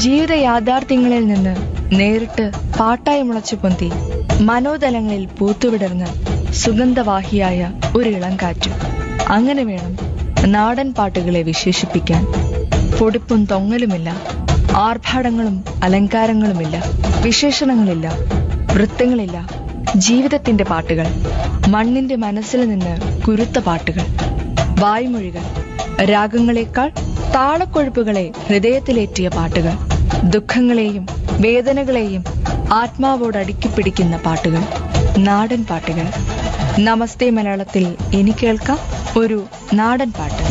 ജീവിത യാഥാർത്ഥ്യങ്ങളിൽ നിന്ന് നേരിട്ട് പാട്ടായി മുളച്ചു പൊന്തി മനോതലങ്ങളിൽ പൂത്തുവിടർന്ന സുഗന്ധവാഹിയായ ഒരു ഇളം കാറ്റ് അങ്ങനെ വേണം നാടൻ പാട്ടുകളെ വിശേഷിപ്പിക്കാൻ പൊടിപ്പും തൊങ്ങലുമില്ല ആർഭാടങ്ങളും അലങ്കാരങ്ങളുമില്ല വിശേഷണങ്ങളില്ല വൃത്തങ്ങളില്ല ജീവിതത്തിന്റെ പാട്ടുകൾ മണ്ണിന്റെ മനസ്സിൽ നിന്ന് കുരുത്ത പാട്ടുകൾ വായ്മൊഴികൾ രാഗങ്ങളെക്കാൾ താളക്കൊഴുപ്പുകളെ ഹൃദയത്തിലേറ്റിയ പാട്ടുകൾ ദുഃഖങ്ങളെയും വേദനകളെയും ആത്മാവോട് അടുക്കിപ്പിടിക്കുന്ന പാട്ടുകൾ നാടൻ പാട്ടുകൾ നമസ്തേ മലയാളത്തിൽ ഇനി കേൾക്കാം ഒരു നാടൻ പാട്ട്